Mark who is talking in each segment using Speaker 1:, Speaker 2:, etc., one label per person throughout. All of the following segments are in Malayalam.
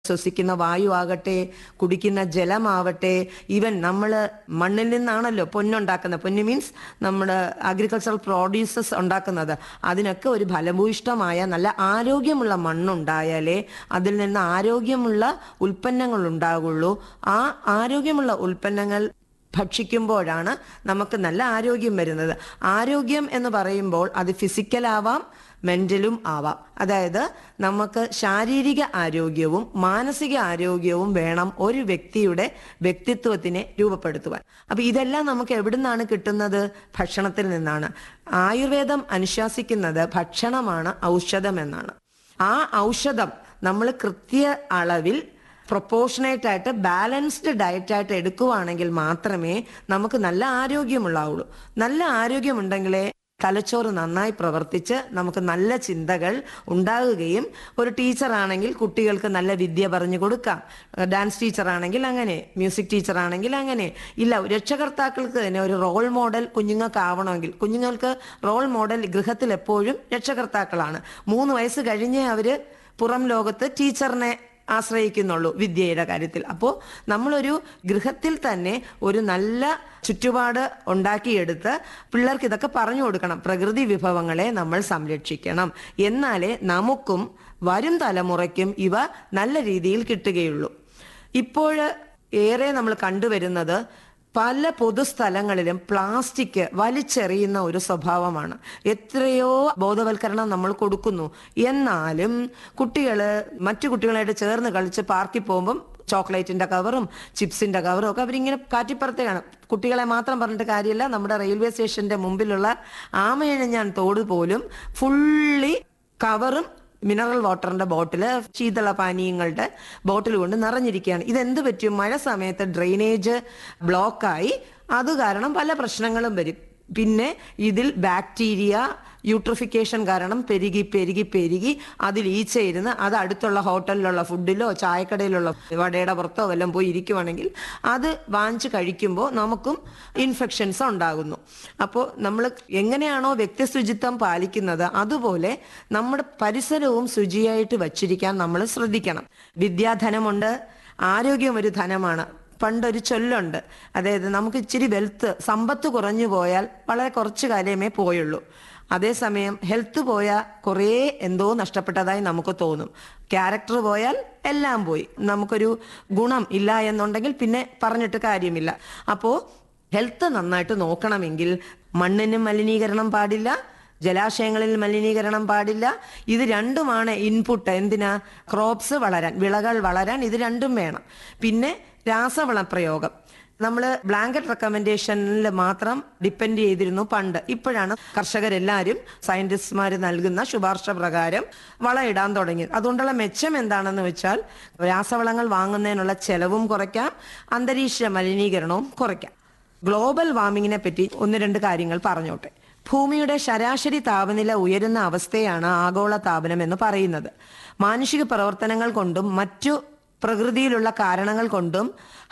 Speaker 1: ശ്വസിക്കുന്ന വായു ആകട്ടെ കുടിക്കുന്ന ജലമാവട്ടെ ഈവൻ നമ്മൾ മണ്ണിൽ നിന്നാണല്ലോ പൊന്നുണ്ടാക്കുന്നത് പൊന്ന് മീൻസ് നമ്മുടെ അഗ്രികൾച്ചറൽ പ്രോഡ്യൂസസ് ഉണ്ടാക്കുന്നത് അതിനൊക്കെ ഒരു ഫലഭൂയിഷ്ടമായ നല്ല ആരോഗ്യമുള്ള മണ്ണുണ്ടായാലേ അതിൽ നിന്ന് ആരോഗ്യമുള്ള ഉൽപ്പന്നങ്ങൾ ഉണ്ടാകുള്ളൂ ആ ആരോഗ്യമുള്ള ഉൽപ്പന്നങ്ങൾ ഭക്ഷിക്കുമ്പോഴാണ് നമുക്ക് നല്ല ആരോഗ്യം വരുന്നത് ആരോഗ്യം എന്ന് പറയുമ്പോൾ അത് ഫിസിക്കൽ ആവാം മെന്റലും ആവാം അതായത് നമുക്ക് ശാരീരിക ആരോഗ്യവും മാനസിക ആരോഗ്യവും വേണം ഒരു വ്യക്തിയുടെ വ്യക്തിത്വത്തിനെ രൂപപ്പെടുത്തുവാൻ അപ്പൊ ഇതെല്ലാം നമുക്ക് എവിടുന്നാണ് കിട്ടുന്നത് ഭക്ഷണത്തിൽ നിന്നാണ് ആയുർവേദം അനുശാസിക്കുന്നത് ഭക്ഷണമാണ് ഔഷധം എന്നാണ് ആ ഔഷധം നമ്മൾ കൃത്യ അളവിൽ പ്രൊപ്പോർഷനേറ്റ് ആയിട്ട് ബാലൻസ്ഡ് ഡയറ്റ് ആയിട്ട് എടുക്കുവാണെങ്കിൽ മാത്രമേ നമുക്ക് നല്ല ആരോഗ്യമുള്ളാവുള്ളൂ നല്ല ആരോഗ്യമുണ്ടെങ്കിലേ തലച്ചോറ് നന്നായി പ്രവർത്തിച്ച് നമുക്ക് നല്ല ചിന്തകൾ ഉണ്ടാകുകയും ഒരു ടീച്ചറാണെങ്കിൽ കുട്ടികൾക്ക് നല്ല വിദ്യ പറഞ്ഞു കൊടുക്കാം ഡാൻസ് ടീച്ചറാണെങ്കിൽ അങ്ങനെ മ്യൂസിക് ടീച്ചറാണെങ്കിൽ അങ്ങനെ ഇല്ല രക്ഷകർത്താക്കൾക്ക് തന്നെ ഒരു റോൾ മോഡൽ കുഞ്ഞുങ്ങൾക്ക് ആവണമെങ്കിൽ കുഞ്ഞുങ്ങൾക്ക് റോൾ മോഡൽ ഗൃഹത്തിൽ എപ്പോഴും രക്ഷകർത്താക്കളാണ് മൂന്ന് വയസ്സ് കഴിഞ്ഞേ അവര് പുറം ലോകത്ത് ടീച്ചറിനെ ആശ്രയിക്കുന്നുള്ളൂ വിദ്യയുടെ കാര്യത്തിൽ അപ്പോൾ നമ്മളൊരു ഗൃഹത്തിൽ തന്നെ ഒരു നല്ല ചുറ്റുപാട് ഉണ്ടാക്കിയെടുത്ത് പിള്ളേർക്ക് ഇതൊക്കെ പറഞ്ഞു കൊടുക്കണം പ്രകൃതി വിഭവങ്ങളെ നമ്മൾ സംരക്ഷിക്കണം എന്നാലേ നമുക്കും വരും തലമുറയ്ക്കും ഇവ നല്ല രീതിയിൽ കിട്ടുകയുള്ളൂ ഇപ്പോൾ ഏറെ നമ്മൾ കണ്ടുവരുന്നത് പല പൊതുസ്ഥലങ്ങളിലും പ്ലാസ്റ്റിക് വലിച്ചെറിയുന്ന ഒരു സ്വഭാവമാണ് എത്രയോ ബോധവൽക്കരണം നമ്മൾ കൊടുക്കുന്നു എന്നാലും കുട്ടികൾ മറ്റു കുട്ടികളായിട്ട് ചേർന്ന് കളിച്ച് പാർക്കിൽ പോകുമ്പം ചോക്ലേറ്റിന്റെ കവറും ചിപ്സിന്റെ കവറും ഒക്കെ അവരിങ്ങനെ കാറ്റിപ്പുറത്തേക്കാണ് കുട്ടികളെ മാത്രം പറഞ്ഞിട്ട് കാര്യമില്ല നമ്മുടെ റെയിൽവേ സ്റ്റേഷന്റെ മുമ്പിലുള്ള ആമയഴിഞ്ഞാൻ തോട് പോലും ഫുള്ളി കവറും മിനറൽ വാട്ടറിന്റെ ബോട്ടില് ശീതള പാനീയങ്ങളുടെ ബോട്ടിൽ കൊണ്ട് നിറഞ്ഞിരിക്കുകയാണ് ഇതെന്ത് പറ്റും മഴ സമയത്ത് ഡ്രെയിനേജ് ബ്ലോക്കായി അത് കാരണം പല പ്രശ്നങ്ങളും വരും പിന്നെ ഇതിൽ ബാക്ടീരിയ യൂട്രിഫിക്കേഷൻ കാരണം പെരുകി പെരുകി പെരുകി അതിൽ ഈച്ചയിരുന്ന് അത് അടുത്തുള്ള ഹോട്ടലിലുള്ള ഫുഡിലോ ചായക്കടയിലുള്ള വടയുടെ പുറത്തോ വല്ലതും പോയി ഇരിക്കുവാണെങ്കിൽ അത് വാങ്ങിച്ച് കഴിക്കുമ്പോൾ നമുക്കും ഇൻഫെക്ഷൻസ് ഉണ്ടാകുന്നു അപ്പോൾ നമ്മൾ എങ്ങനെയാണോ വ്യക്തി ശുചിത്വം പാലിക്കുന്നത് അതുപോലെ നമ്മുടെ പരിസരവും ശുചിയായിട്ട് വച്ചിരിക്കാൻ നമ്മൾ ശ്രദ്ധിക്കണം വിദ്യാധനമുണ്ട് ആരോഗ്യം ഒരു ധനമാണ് പണ്ടൊരു ചൊല്ലുണ്ട് അതായത് നമുക്ക് ഇച്ചിരി വെൽത്ത് സമ്പത്ത് കുറഞ്ഞു പോയാൽ വളരെ കുറച്ചു കാലമേ പോയുള്ളൂ അതേസമയം ഹെൽത്ത് പോയാൽ കുറേ എന്തോ നഷ്ടപ്പെട്ടതായി നമുക്ക് തോന്നും ക്യാരക്ടർ പോയാൽ എല്ലാം പോയി നമുക്കൊരു ഗുണം ഇല്ല എന്നുണ്ടെങ്കിൽ പിന്നെ പറഞ്ഞിട്ട് കാര്യമില്ല അപ്പോൾ ഹെൽത്ത് നന്നായിട്ട് നോക്കണമെങ്കിൽ മണ്ണിന് മലിനീകരണം പാടില്ല ജലാശയങ്ങളിൽ മലിനീകരണം പാടില്ല ഇത് രണ്ടുമാണ് ഇൻപുട്ട് എന്തിനാ ക്രോപ്സ് വളരാൻ വിളകൾ വളരാൻ ഇത് രണ്ടും വേണം പിന്നെ രാസവള പ്രയോഗം നമ്മൾ ബ്ലാങ്കറ്റ് റെക്കമെൻഡേഷനിൽ മാത്രം ഡിപ്പെൻഡ് ചെയ്തിരുന്നു പണ്ട് ഇപ്പോഴാണ് കർഷകരെല്ലാവരും സയന്റിസ്റ്റ്മാർ നൽകുന്ന ശുപാർശ പ്രകാരം വളം ഇടാൻ തുടങ്ങിയത് അതുകൊണ്ടുള്ള മെച്ചം എന്താണെന്ന് വെച്ചാൽ രാസവളങ്ങൾ വാങ്ങുന്നതിനുള്ള ചെലവും കുറയ്ക്കാം അന്തരീക്ഷ മലിനീകരണവും കുറയ്ക്കാം ഗ്ലോബൽ വാർമിങ്ങിനെ പറ്റി ഒന്ന് രണ്ട് കാര്യങ്ങൾ പറഞ്ഞോട്ടെ ഭൂമിയുടെ ശരാശരി താപനില ഉയരുന്ന അവസ്ഥയാണ് ആഗോള താപനം എന്ന് പറയുന്നത് മാനുഷിക പ്രവർത്തനങ്ങൾ കൊണ്ടും മറ്റു പ്രകൃതിയിലുള്ള കാരണങ്ങൾ കൊണ്ടും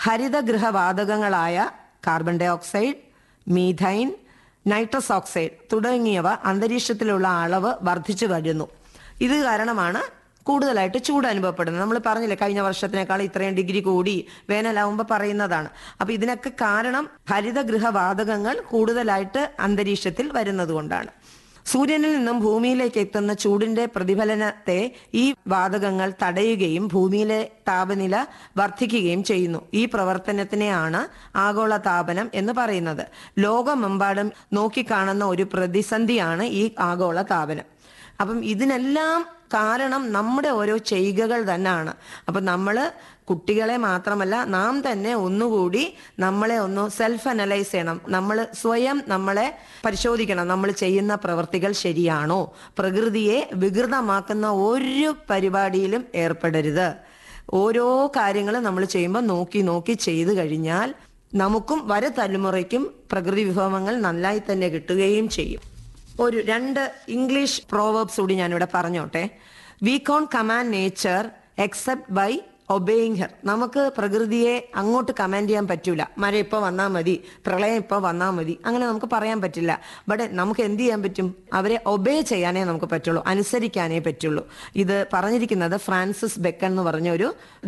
Speaker 1: ഹരിതഗൃഹവാതകങ്ങളായ carbon dioxide methane nitrous oxide തുടങ്ങിയവ അന്തരീക്ഷത്തിലുള്ള അളവ് വർദ്ധിച്ചു വരുന്നു ഇത് കാരണമാണ് കൂടുതലായിട്ട് ചൂട് അനുഭവപ്പെടുന്നത് നമ്മൾ പറഞ്ഞില്ലേ കഴിഞ്ഞ വർഷത്തിനേക്കാൾ ഇത്രയും ഡിഗ്രി കൂടി വേനലാവുമ്പോൾ പറയുന്നതാണ് അപ്പൊ ഇതിനൊക്കെ കാരണം ഹരിതഗൃഹവാതകങ്ങൾ കൂടുതലായിട്ട് അന്തരീക്ഷത്തിൽ വരുന്നത് കൊണ്ടാണ് സൂര്യനിൽ നിന്നും ഭൂമിയിലേക്ക് എത്തുന്ന ചൂടിന്റെ പ്രതിഫലനത്തെ ഈ വാതകങ്ങൾ തടയുകയും ഭൂമിയിലെ താപനില വർദ്ധിക്കുകയും ചെയ്യുന്നു ഈ പ്രവർത്തനത്തിനെയാണ് ആഗോള താപനം എന്ന് പറയുന്നത് ലോകമെമ്പാടും നോക്കിക്കാണുന്ന ഒരു പ്രതിസന്ധിയാണ് ഈ ആഗോള താപനം അപ്പം ഇതിനെല്ലാം കാരണം നമ്മുടെ ഓരോ ചെയ്യുകകൾ തന്നെയാണ് അപ്പം നമ്മൾ കുട്ടികളെ മാത്രമല്ല നാം തന്നെ ഒന്നുകൂടി നമ്മളെ ഒന്ന് സെൽഫ് അനലൈസ് ചെയ്യണം നമ്മൾ സ്വയം നമ്മളെ പരിശോധിക്കണം നമ്മൾ ചെയ്യുന്ന പ്രവൃത്തികൾ ശരിയാണോ പ്രകൃതിയെ വികൃതമാക്കുന്ന ഒരു പരിപാടിയിലും ഏർപ്പെടരുത് ഓരോ കാര്യങ്ങളും നമ്മൾ ചെയ്യുമ്പോൾ നോക്കി നോക്കി ചെയ്തു കഴിഞ്ഞാൽ നമുക്കും വര തലമുറയ്ക്കും പ്രകൃതി വിഭവങ്ങൾ നന്നായി തന്നെ കിട്ടുകയും ചെയ്യും ഒരു രണ്ട് ഇംഗ്ലീഷ് പ്രോവേബ്സ് കൂടി ഞാനിവിടെ പറഞ്ഞോട്ടെ we can command nature except by obeying her നമുക്ക് പ്രകൃതിയെ അങ്ങോട്ട് കമാൻഡ് ചെയ്യാൻ പറ്റൂല മഴ ഇപ്പോൾ വന്നാൽ മതി പ്രളയം ഇപ്പോൾ വന്നാൽ മതി അങ്ങനെ നമുക്ക് പറയാൻ പറ്റില്ല ബട്ട് നമുക്ക് എന്ത് ചെയ്യാൻ പറ്റും അവരെ ഒബേ ചെയ്യാനേ നമുക്ക് പറ്റുള്ളൂ അനുസരിക്കാനേ പറ്റുള്ളൂ ഇത് പറഞ്ഞിരിക്കുന്നത് ഫ്രാൻസിസ് ബെക്കൺ എന്ന് പറഞ്ഞ ഒരു